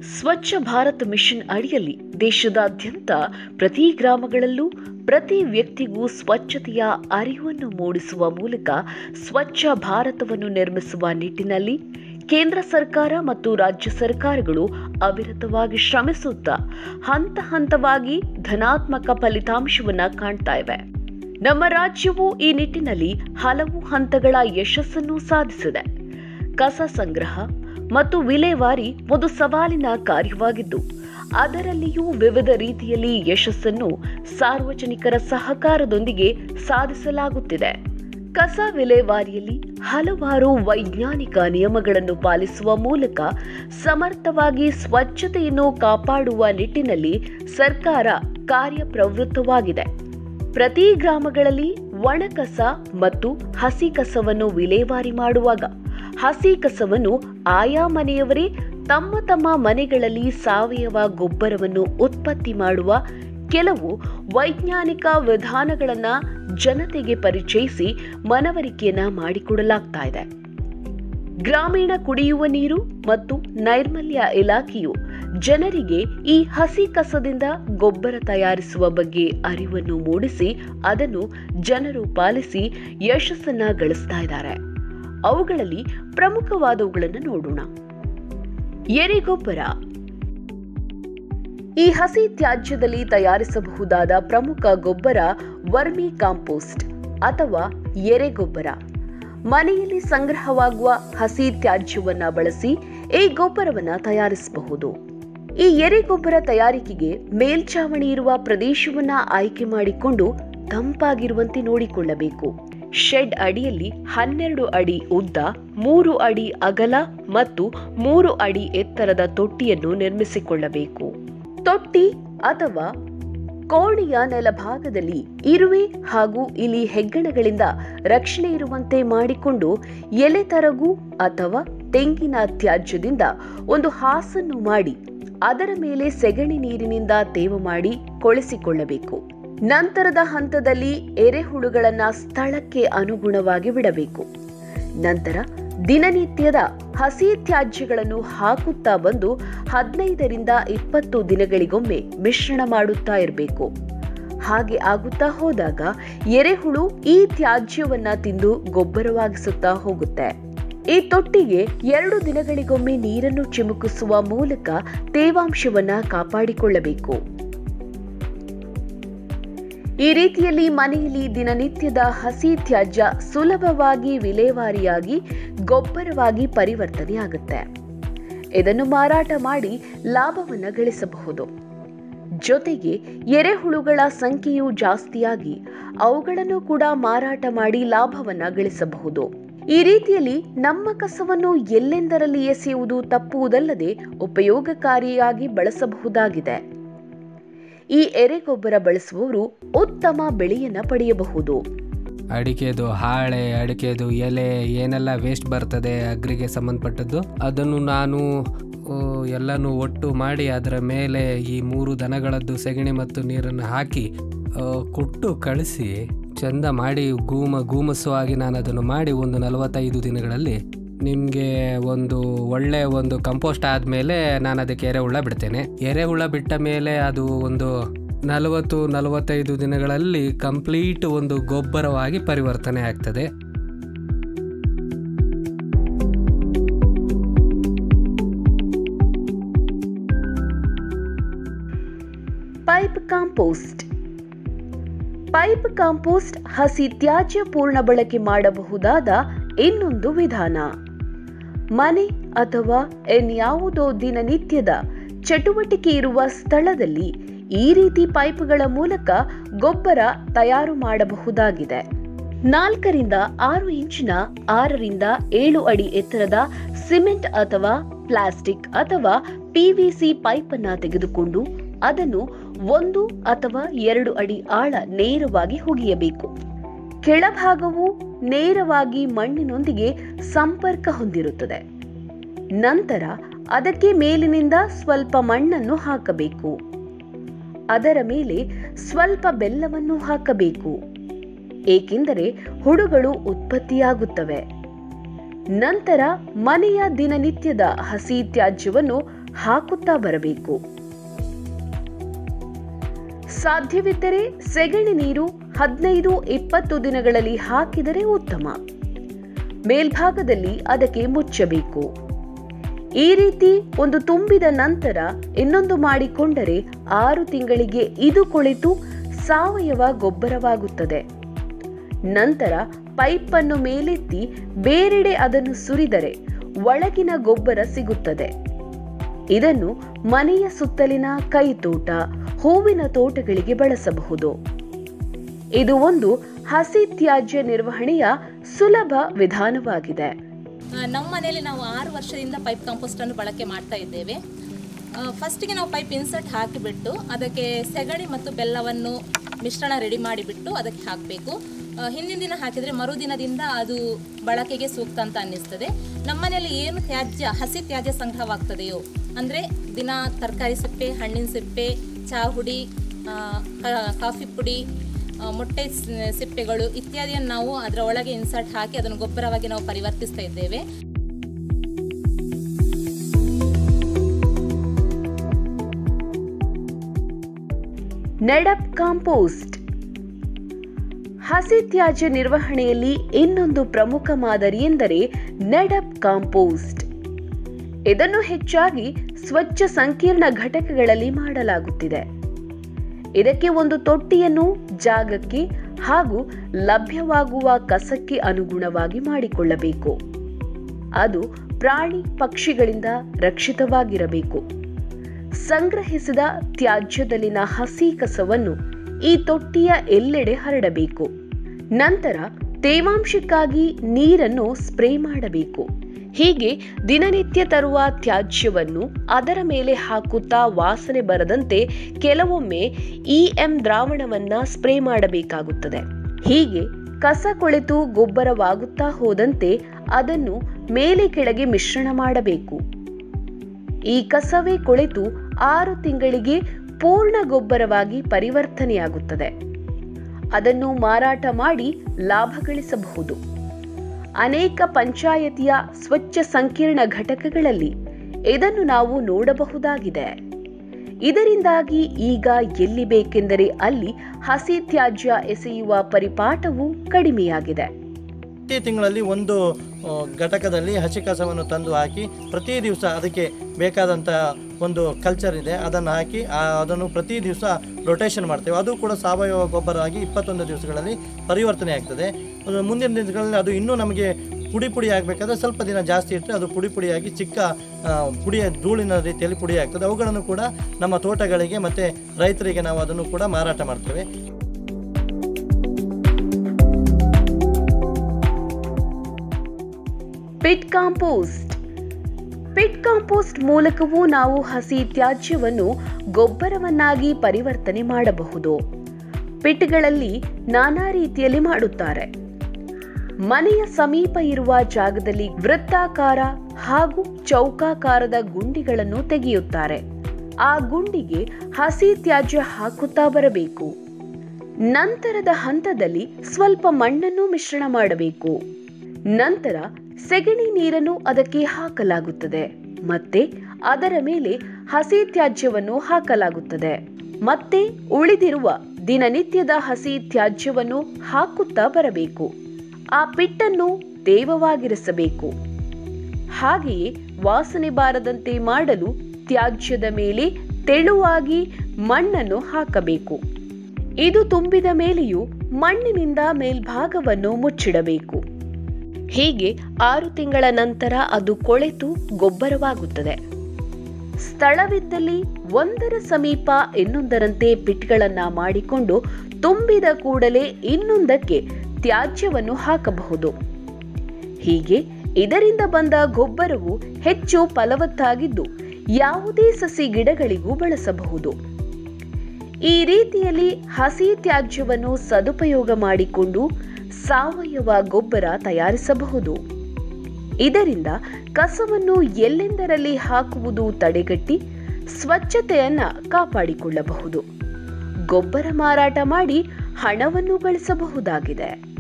ಸ್ವಚ್ಛ ಭಾರತ್ ಮಿಷನ್ ಅಡಿಯಲ್ಲಿ ದೇಶದಾದ್ಯಂತ ಪ್ರತಿ ಗ್ರಾಮಗಳಲ್ಲೂ ಪ್ರತಿ ವ್ಯಕ್ತಿಗೂ ಸ್ವಚ್ಛತೆಯ ಅರಿವನ್ನು ಮೂಡಿಸುವ ಮೂಲಕ ಸ್ವಚ್ಛ ಭಾರತವನ್ನು ನಿರ್ಮಿಸುವ ನಿಟ್ಟಿನಲ್ಲಿ ಕೇಂದ್ರ ಸರ್ಕಾರ ಮತ್ತು ರಾಜ್ಯ ಸರ್ಕಾರಗಳು ಅವಿರತವಾಗಿ ಶ್ರಮಿಸುತ್ತಾ ಹಂತ ಹಂತವಾಗಿ ಧನಾತ್ಮಕ ಫಲಿತಾಂಶವನ್ನ ಕಾಣ್ತಾ ಇವೆ ನಮ್ಮ ರಾಜ್ಯವು ಈ ನಿಟ್ಟಿನಲ್ಲಿ ಹಲವು ಹಂತಗಳ ಯಶಸ್ಸನ್ನು ಸಾಧಿಸಿದೆ ಕಸ ಸಂಗ್ರಹ ಮತ್ತು ವಿಲೇವಾರಿ ಒಂದು ಸವಾಲಿನ ಕಾರ್ಯವಾಗಿದ್ದು ಅದರಲ್ಲಿಯೂ ವಿವಿಧ ರೀತಿಯಲ್ಲಿ ಯಶಸ್ಸನ್ನು ಸಾರ್ವಜನಿಕರ ಸಹಕಾರದೊಂದಿಗೆ ಸಾಧಿಸಲಾಗುತ್ತಿದೆ ಕಸ ವಿಲೇವಾರಿಯಲ್ಲಿ ಹಲವಾರು ವೈಜ್ಞಾನಿಕ ನಿಯಮಗಳನ್ನು ಪಾಲಿಸುವ ಮೂಲಕ ಸಮರ್ಥವಾಗಿ ಸ್ವಚ್ಛತೆಯನ್ನು ಕಾಪಾಡುವ ನಿಟ್ಟಿನಲ್ಲಿ ಸರ್ಕಾರ ಕಾರ್ಯಪ್ರವೃತ್ತವಾಗಿದೆ ಪ್ರತಿ ಗ್ರಾಮಗಳಲ್ಲಿ ಒಣ ಕಸ ಮತ್ತು ಹಸಿ ಕಸವನ್ನು ವಿಲೇವಾರಿ ಮಾಡುವಾಗ ಹಸಿ ಕಸವನ್ನು ಆಯಾ ಮನೆಯವರೇ ತಮ್ಮ ತಮ್ಮ ಮನೆಗಳಲ್ಲಿ ಸಾವಯವ ಗೊಬ್ಬರವನ್ನು ಉತ್ಪತ್ತಿ ಮಾಡುವ ಕೆಲವು ವೈಜ್ಞಾನಿಕ ವಿಧಾನಗಳನ್ನು ಜನತೆಗೆ ಪರಿಚಯಿಸಿ ಮನವರಿಕೆಯನ್ನ ಮಾಡಿಕೊಡಲಾಗ್ತಾ ಇದೆ ಗ್ರಾಮೀಣ ಕುಡಿಯುವ ನೀರು ಮತ್ತು ನೈರ್ಮಲ್ಯ ಇಲಾಖೆಯು ಜನರಿಗೆ ಈ ಹಸಿ ಕಸದಿಂದ ಗೊಬ್ಬರ ತಯಾರಿಸುವ ಬಗ್ಗೆ ಅರಿವನ್ನು ಮೂಡಿಸಿ ಅದನ್ನು ಜನರು ಪಾಲಿಸಿ ಯಶಸ್ಸನ್ನ ಗಳಿಸ್ತಾ ಇದ್ದಾರೆ ಅವುಗಳಲ್ಲಿ ಪ್ರಮುಖವಾದವುಗಳನ್ನು ನೋಡೋಣ ಎರೆಗೊಬ್ಬರ ಈ ಹಸಿ ತ್ಯಾಜ್ಯದಲ್ಲಿ ತಯಾರಿಸಬಹುದಾದ ಪ್ರಮುಖ ಗೊಬ್ಬರ ವರ್ಮಿ ಕಾಂಪೋಸ್ಟ್ ಅಥವಾ ಎರೆಗೊಬ್ಬರ ಮನೆಯಲ್ಲಿ ಸಂಗ್ರಹವಾಗುವ ಹಸಿ ತ್ಯಾಜ್ಯವನ್ನ ಬಳಸಿ ಈ ಗೊಬ್ಬರವನ್ನ ತಯಾರಿಸಬಹುದು ಈ ಎರೆಗೊಬ್ಬರ ತಯಾರಿಕೆಗೆ ಮೇಲ್ಛಾವಣಿ ಇರುವ ಪ್ರದೇಶವನ್ನ ಆಯ್ಕೆ ಮಾಡಿಕೊಂಡು ತಂಪಾಗಿರುವಂತೆ ನೋಡಿಕೊಳ್ಳಬೇಕು ಶೆಡ್ ಅಡಿಯಲ್ಲಿ ಹನ್ನೆರಡು ಅಡಿ ಉದ್ದ ಮೂರು ಅಡಿ ಅಗಲ ಮತ್ತು ಮೂರು ಅಡಿ ಎತ್ತರದ ತೊಟ್ಟಿಯನ್ನು ನಿರ್ಮಿಸಿಕೊಳ್ಳಬೇಕು ತೊಟ್ಟಿ ಅಥವಾ ಕೋಣೆಯ ನೆಲಭಾಗದಲ್ಲಿ ಇರುವೆ ಹಾಗೂ ಇಲಿ ಹೆಗ್ಗಣಗಳಿಂದ ರಕ್ಷಣೆ ಇರುವಂತೆ ಮಾಡಿಕೊಂಡು ಎಲೆ ತರಗು ಅಥವಾ ತೆಂಗಿನ ತ್ಯಾಜ್ಯದಿಂದ ಒಂದು ಹಾಸನ್ನು ಮಾಡಿ ಅದರ ಮೇಲೆ ಸೆಗಣಿ ನೀರಿನಿಂದ ತೇವ ಮಾಡಿ ಕೊಳೆಸಿಕೊಳ್ಳಬೇಕು ನಂತರದ ಹಂತದಲ್ಲಿ ಎರೆಹುಳುಗಳನ್ನ ಸ್ಥಳಕ್ಕೆ ಅನುಗುಣವಾಗಿ ಬಿಡಬೇಕು ನಂತರ ದಿನನಿತ್ಯದ ಹಸಿ ತ್ಯಾಜ್ಯಗಳನ್ನು ಹಾಕುತ್ತಾ ಬಂದು ಹದಿನೈದರಿಂದ ಇಪ್ಪತ್ತು ದಿನಗಳಿಗೊಮ್ಮೆ ಮಿಶ್ರಣ ಮಾಡುತ್ತಾ ಇರಬೇಕು ಹಾಗೆ ಆಗುತ್ತಾ ಹೋದಾಗ ಎರೆಹುಳು ಈ ತ್ಯಾಜ್ಯವನ್ನ ತಿಂದು ಗೊಬ್ಬರವಾಗಿಸುತ್ತಾ ಹೋಗುತ್ತೆ ಈ ತೊಟ್ಟಿಗೆ ಎರಡು ದಿನಗಳಿಗೊಮ್ಮೆ ನೀರನ್ನು ಚಿಮುಕಿಸುವ ಮೂಲಕ ತೇವಾಂಶವನ್ನ ಕಾಪಾಡಿಕೊಳ್ಳಬೇಕು ಈ ರೀತಿಯಲ್ಲಿ ಮನೆಯಲ್ಲಿ ದಿನನಿತ್ಯದ ಹಸಿ ತ್ಯಾಜ್ಯ ಸುಲಭವಾಗಿ ವಿಲೇವಾರಿಯಾಗಿ ಗೊಬ್ಬರವಾಗಿ ಪರಿವರ್ತನೆಯಾಗುತ್ತೆ ಇದನ್ನು ಮಾರಾಟ ಮಾಡಿ ಲಾಭವನ್ನು ಗಳಿಸಬಹುದು ಜೊತೆಗೆ ಎರೆಹುಳುಗಳ ಸಂಖ್ಯೆಯು ಜಾಸ್ತಿಯಾಗಿ ಅವುಗಳನ್ನು ಕೂಡ ಮಾರಾಟ ಮಾಡಿ ಲಾಭವನ್ನ ಗಳಿಸಬಹುದು ಈ ರೀತಿಯಲ್ಲಿ ನಮ್ಮ ಕಸವನ್ನು ಎಲ್ಲೆಂದರಲ್ಲಿ ಎಸೆಯುವುದು ತಪ್ಪುವುದಲ್ಲದೆ ಉಪಯೋಗಕಾರಿಯಾಗಿ ಬಳಸಬಹುದಾಗಿದೆ ಈ ಎರೆಗೊಬ್ಬರ ಬಳಸುವವರು ಉತ್ತಮ ಬೆಳೆಯನ್ನ ಪಡೆಯಬಹುದು ಅಡಿಕೆದು ಹಾಳೆ ಅಡಿಕೆದು ಎಲೆ ಏನೆಲ್ಲ ವೇಸ್ಟ್ ಬರ್ತದೆ ಅಗ್ರಿಗೆ ಸಂಬಂಧಪಟ್ಟದ್ದು ಅದನ್ನು ನಾನು ಆ, ಎಲ್ಲನೂ ಒಟ್ಟು ಮಾಡಿ ಅದರ ಮೇಲೆ ಈ ಮೂರು ದನಗಳದ್ದು ಸೆಗಣಿ ಮತ್ತು ನೀರನ್ನು ಹಾಕಿ ಆ, ಕುಟ್ಟು ಕಳಿಸಿ ಚಂದ ಮಾಡಿ ಗೂಮ ಗೂಮಸವಾಗಿ ನಾನು ಅದನ್ನು ಮಾಡಿ ಒಂದು ನಲವತ್ತೈದು ದಿನಗಳಲ್ಲಿ ನಿಮಗೆ ಒಂದು ಒಳ್ಳೆ ಒಂದು ಕಂಪೋಸ್ಟ್ ಆದಮೇಲೆ ನಾನು ಅದಕ್ಕೆ ಎರೆಹುಳ ಬಿಡ್ತೇನೆ ಎರೆಹುಳ ಬಿಟ್ಟ ಮೇಲೆ ಅದು ಒಂದು ನಲವತ್ತು ನಲವತ್ತೈದು ದಿನಗಳಲ್ಲಿ ಕಂಪ್ಲೀಟ್ ಒಂದು ಗೊಬ್ಬರವಾಗಿ ಪರಿವರ್ತನೆ ಆಗ್ತದೆ ಪೈಪ್ ಕಾಂಪೋಸ್ಟ್ ಪೈಪ್ ಕಾಂಪೋಸ್ಟ್ ಹಸಿ ತ್ಯಾಜ್ಯ ಪೂರ್ಣ ಬಳಕೆ ಮಾಡಬಹುದಾದ ಇನ್ನೊಂದು ವಿಧಾನ ಮನೆ ಅಥವಾ ಇನ್ಯಾವುದೋ ದಿನನಿತ್ಯದ ಚಟುವಟಿಕೆ ಇರುವ ಸ್ಥಳದಲ್ಲಿ ಈ ರೀತಿ ಪೈಪ್ಗಳ ಮೂಲಕ ಗೊಬ್ಬರ ತಯಾರು ಮಾಡಬಹುದಾಗಿದೆ ನಾಲ್ಕರಿಂದ ಆರು ಇಂಚಿನ ಆರರಿಂದ ಏಳು ಅಡಿ ಎತ್ತರದ ಸಿಮೆಂಟ್ ಅಥವಾ ಪ್ಲಾಸ್ಟಿಕ್ ಅಥವಾ ಪಿವಿಸಿ ಪೈಪ್ ಅನ್ನ ತೆಗೆದುಕೊಂಡು ಅದನ್ನು ಒಂದು ಅಥವಾ ಎರಡು ಅಡಿ ಆಳ ನೇರವಾಗಿ ಹುಗಿಯಬೇಕು ಕೆಳಭಾಗವು ನೇರವಾಗಿ ಮಣ್ಣಿನೊಂದಿಗೆ ಸಂಪರ್ಕ ಹೊಂದಿರುತ್ತದೆ ನಂತರ ಅದಕ್ಕೆ ಮೇಲಿನಿಂದ ಸ್ವಲ್ಪ ಮಣ್ಣನ್ನು ಹಾಕಬೇಕು ಅದರ ಮೇಲೆ ಸ್ವಲ್ಪ ಬೆಲ್ಲವನ್ನು ಹಾಕಬೇಕು ಏಕೆಂದರೆ ಹುಳುಗಳು ಉತ್ಪತ್ತಿಯಾಗುತ್ತವೆ ನಂತರ ಮನೆಯ ದಿನನಿತ್ಯದ ಹಸಿ ತ್ಯಾಜ್ಯವನ್ನು ಹಾಕುತ್ತಾ ಬರಬೇಕು ಸಾಧ್ಯವಿದ್ದರೆ ಸೆಗಣಿ ನೀರು ಹದಿನೈದು ಇಪ್ಪತ್ತು ದಿನಗಳಲ್ಲಿ ಹಾಕಿದರೆ ಉತ್ತಮ ಮೇಲ್ಭಾಗದಲ್ಲಿ ಅದಕ್ಕೆ ಮುಚ್ಚಬೇಕು ಈ ರೀತಿ ಒಂದು ತುಂಬಿದ ನಂತರ ಇನ್ನೊಂದು ಮಾಡಿಕೊಂಡರೆ ಆರು ತಿಂಗಳಿಗೆ ಇದು ಕೊಳೆತು ಸಾವಯವ ಗೊಬ್ಬರವಾಗುತ್ತದೆ ನಂತರ ಪೈಪ್ ಅನ್ನು ಮೇಲೆತ್ತಿ ಬೇರೆಡೆ ಅದನ್ನು ಸುರಿದರೆ ಒಳಗಿನ ಗೊಬ್ಬರ ಸಿಗುತ್ತದೆ ಇದನ್ನು ಮನೆಯ ಸುತ್ತಲಿನ ಕೈತೋಟ ಹೂವಿನ ತೋಟಗಳಿಗೆ ಬಳಸಬಹುದು ಇದು ಒಂದು ಹಸಿ ತ್ಯಾಜ್ಯ ನಿರ್ವಹಣೆಯ ಸುಲಭ ವಿಧಾನವಾಗಿದೆ ಆ, ನಮ್ಮ ಮನೆಯಲ್ಲಿ ನಾವು ಆರು ವರ್ಷದಿಂದ ಪೈಪ್ ಕಾಂಪೋಸ್ಟ್ ಅನ್ನು ಬಳಕೆ ಮಾಡ್ತಾ ಇದ್ದೇವೆ ಫಸ್ಟಿಗೆ ನಾವು ಪೈಪ್ ಇನ್ಸರ್ಟ್ ಹಾಕಿಬಿಟ್ಟು ಅದಕ್ಕೆ ಸೆಗಣಿ ಮತ್ತು ಬೆಲ್ಲವನ್ನು ಮಿಶ್ರಣ ರೆಡಿ ಮಾಡಿಬಿಟ್ಟು ಅದಕ್ಕೆ ಹಾಕಬೇಕು ಹಿಂದಿನ ದಿನ ಹಾಕಿದರೆ ಮರುದಿನದಿಂದ ಅದು ಬಳಕೆಗೆ ಸೂಕ್ತ ಅಂತ ಅನ್ನಿಸ್ತದೆ ನಮ್ಮ ಮನೆಯಲ್ಲಿ ಏನು ತ್ಯಾಜ್ಯ ಹಸಿ ತ್ಯಾಜ್ಯ ಸಂಗ್ರಹವಾಗ್ತದೆಯೋ ಅಂದರೆ ದಿನ ತರಕಾರಿ ಸಿಪ್ಪೆ ಹಣ್ಣಿನ ಸಿಪ್ಪೆ ಚಹಾ ಹುಡಿ ಆ, ಕ- ಕಾಫಿ ಪುಡಿ ಆ, ಮೊಟ್ಟೆ ಸ್- ಸಿಪ್ಪೆಗಳು ಇತ್ಯಾದಿಯನ್ನು ನಾವು ಅದರ ಒಳಗೆ ಇನ್ಸರ್ಟ್ ಹಾಕಿ ಅದನ್ನು ಗೊಬ್ಬರವಾಗಿ ನಾವು ಪರಿವರ್ತಿಸ್ತಾ ಇದ್ದೇವೆ ನೆಡಪ್ ಕಾಂಪೋಸ್ಟ್ ಹಸಿ ತ್ಯಾಜ್ಯ ನಿರ್ವಹಣೆಯಲ್ಲಿ ಇನ್ನೊಂದು ಪ್ರಮುಖ ಮಾದರಿ ಎಂದರೆ ನೆಡಪ್ ಕಾಂಪೋಸ್ಟ್ ಇದನ್ನು ಹೆಚ್ಚಾಗಿ ಸ್ವಚ್ಛ ಸಂಕೀರ್ಣ ಘಟಕಗಳಲ್ಲಿ ಮಾಡಲಾಗುತ್ತಿದೆ ಇದಕ್ಕೆ ಒಂದು ತೊಟ್ಟಿಯನ್ನು ಜಾಗಕ್ಕೆ ಹಾಗೂ ಲಭ್ಯವಾಗುವ ಕಸಕ್ಕೆ ಅನುಗುಣವಾಗಿ ಮಾಡಿಕೊಳ್ಳಬೇಕು ಅದು ಪ್ರಾಣಿ ಪಕ್ಷಿಗಳಿಂದ ರಕ್ಷಿತವಾಗಿರಬೇಕು ಸಂಗ್ರಹಿಸಿದ ತ್ಯಾಜ್ಯದಲ್ಲಿನ ಹಸಿ ಕಸವನ್ನು ಈ ತೊಟ್ಟಿಯ ಎಲ್ಲೆಡೆ ಹರಡಬೇಕು ನಂತರ ತೇವಾಂಶಕ್ಕಾಗಿ ನೀರನ್ನು ಸ್ಪ್ರೇ ಮಾಡಬೇಕು ಹೀಗೆ ದಿನನಿತ್ಯ ತರುವ ತ್ಯಾಜ್ಯವನ್ನು ಅದರ ಮೇಲೆ ಹಾಕುತ್ತಾ ವಾಸನೆ ಬರದಂತೆ ಕೆಲವೊಮ್ಮೆ ಇ ಎಂ ದ್ರಾವಣವನ್ನ ಸ್ಪ್ರೇ ಮಾಡಬೇಕಾಗುತ್ತದೆ ಹೀಗೆ ಕಸ ಕೊಳೆತು ಗೊಬ್ಬರವಾಗುತ್ತಾ ಹೋದಂತೆ ಅದನ್ನು ಮೇಲೆ ಕೆಳಗೆ ಮಿಶ್ರಣ ಮಾಡಬೇಕು ಈ ಕಸವೇ ಕೊಳೆತು ಆರು ತಿಂಗಳಿಗೆ ಪೂರ್ಣ ಗೊಬ್ಬರವಾಗಿ ಪರಿವರ್ತನೆಯಾಗುತ್ತದೆ ಅದನ್ನು ಮಾರಾಟ ಮಾಡಿ ಲಾಭ ಗಳಿಸಬಹುದು ಅನೇಕ ಪಂಚಾಯತಿಯ ಸ್ವಚ್ಛ ಸಂಕೀರ್ಣ ಘಟಕಗಳಲ್ಲಿ ಇದನ್ನು ನಾವು ನೋಡಬಹುದಾಗಿದೆ ಇದರಿಂದಾಗಿ ಈಗ ಎಲ್ಲಿ ಬೇಕೆಂದರೆ ಅಲ್ಲಿ ಹಸಿ ತ್ಯಾಜ್ಯ ಎಸೆಯುವ ಪರಿಪಾಠವು ಕಡಿಮೆಯಾಗಿದೆ ಪ್ರತಿ ತಿಂಗಳಲ್ಲಿ ಒಂದು ಆ, ಘಟಕದಲ್ಲಿ ಹಸಿ ಕಸವನ್ನು ತಂದು ಹಾಕಿ ಪ್ರತಿ ದಿವಸ ಅದಕ್ಕೆ ಬೇಕಾದಂಥ ಒಂದು ಕಲ್ಚರ್ ಇದೆ ಅದನ್ನು ಹಾಕಿ ಆ, ಅದನ್ನು ಪ್ರತಿ ದಿವಸ ರೊಟೇಷನ್ ಮಾಡ್ತೇವೆ ಅದು ಕೂಡ ಸಾವಯವ ಗೊಬ್ಬರ ಆಗಿ ಇಪ್ಪತ್ತೊಂದು ದಿವಸಗಳಲ್ಲಿ ಪರಿವರ್ತನೆ ಆಗ್ತದೆ ಅದು ಮುಂದಿನ ದಿನಗಳಲ್ಲಿ ಅದು ಇನ್ನೂ ನಮಗೆ ಪುಡಿ ಪುಡಿ ಆಗಬೇಕಾದ್ರೆ ಸ್ವಲ್ಪ ದಿನ ಜಾಸ್ತಿ ಇಟ್ಟರೆ ಅದು ಪುಡಿ ಪುಡಿಯಾಗಿ ಚಿಕ್ಕ ಆ, ಪುಡಿಯ ಧೂಳಿನ ರೀತಿಯಲ್ಲಿ ಪುಡಿ ಆಗ್ತದೆ ಅವುಗಳನ್ನು ಕೂಡ ನಮ್ಮ ತೋಟಗಳಿಗೆ ಮತ್ತು ರೈತರಿಗೆ ನಾವು ಅದನ್ನು ಕೂಡ ಮಾರಾಟ ಮಾಡ್ತೇವೆ ಪಿಟ್ ಕಾಂಪೋಸ್ಟ್ ಪಿಟ್ ಕಾಂಪೋಸ್ಟ್ ಮೂಲಕವೂ ನಾವು ಹಸಿ ತ್ಯಾಜ್ಯವನ್ನು ಗೊಬ್ಬರವನ್ನಾಗಿ ಪರಿವರ್ತನೆ ಮಾಡಬಹುದು ಪಿಟ್ಗಳಲ್ಲಿ ನಾನಾ ರೀತಿಯಲ್ಲಿ ಮಾಡುತ್ತಾರೆ ಮನೆಯ ಸಮೀಪ ಇರುವ ಜಾಗದಲ್ಲಿ ವೃತ್ತಾಕಾರ ಹಾಗೂ ಚೌಕಾಕಾರದ ಗುಂಡಿಗಳನ್ನು ತೆಗೆಯುತ್ತಾರೆ ಆ ಗುಂಡಿಗೆ ಹಸಿ ತ್ಯಾಜ್ಯ ಹಾಕುತ್ತಾ ಬರಬೇಕು ನಂತರದ ಹಂತದಲ್ಲಿ ಸ್ವಲ್ಪ ಮಣ್ಣನ್ನು ಮಿಶ್ರಣ ಮಾಡಬೇಕು ನಂತರ ಸೆಗಣಿ ನೀರನ್ನು ಅದಕ್ಕೆ ಹಾಕಲಾಗುತ್ತದೆ ಮತ್ತೆ ಅದರ ಮೇಲೆ ಹಸಿ ತ್ಯಾಜ್ಯವನ್ನು ಹಾಕಲಾಗುತ್ತದೆ ಮತ್ತೆ ಉಳಿದಿರುವ ದಿನನಿತ್ಯದ ಹಸಿ ತ್ಯಾಜ್ಯವನ್ನು ಹಾಕುತ್ತಾ ಬರಬೇಕು ಆ ಪಿಟ್ಟನ್ನು ತೇವವಾಗಿರಿಸಬೇಕು ಹಾಗೆಯೇ ವಾಸನೆ ಬಾರದಂತೆ ಮಾಡಲು ತ್ಯಾಜ್ಯದ ಮೇಲೆ ತೆಳುವಾಗಿ ಮಣ್ಣನ್ನು ಹಾಕಬೇಕು ಇದು ತುಂಬಿದ ಮೇಲೆಯೂ ಮಣ್ಣಿನಿಂದ ಮೇಲ್ಭಾಗವನ್ನು ಮುಚ್ಚಿಡಬೇಕು ಹೀಗೆ ಆರು ತಿಂಗಳ ನಂತರ ಅದು ಕೊಳೆತು ಗೊಬ್ಬರವಾಗುತ್ತದೆ ಸ್ಥಳವಿದ್ದಲ್ಲಿ ಒಂದರ ಸಮೀಪ ಇನ್ನೊಂದರಂತೆ ಪಿಟ್ಗಳನ್ನ ಮಾಡಿಕೊಂಡು ತುಂಬಿದ ಕೂಡಲೇ ಇನ್ನೊಂದಕ್ಕೆ ತ್ಯಾಜ್ಯವನ್ನು ಹಾಕಬಹುದು ಹೀಗೆ ಇದರಿಂದ ಬಂದ ಗೊಬ್ಬರವು ಹೆಚ್ಚು ಫಲವತ್ತಾಗಿದ್ದು ಯಾವುದೇ ಸಸಿ ಗಿಡಗಳಿಗೂ ಬಳಸಬಹುದು ಈ ರೀತಿಯಲ್ಲಿ ಹಸಿ ತ್ಯಾಜ್ಯವನ್ನು ಸದುಪಯೋಗ ಮಾಡಿಕೊಂಡು ಸಾವಯವ ಗೊಬ್ಬರ ತಯಾರಿಸಬಹುದು ಇದರಿಂದ ಕಸವನ್ನು ಎಲ್ಲೆಂದರಲ್ಲಿ ಹಾಕುವುದು ತಡೆಗಟ್ಟಿ ಸ್ವಚ್ಛತೆಯನ್ನ ಕಾಪಾಡಿಕೊಳ್ಳಬಹುದು ಗೊಬ್ಬರ ಮಾರಾಟ ಮಾಡಿ ಹಣವನ್ನು ಗಳಿಸಬಹುದಾಗಿದೆ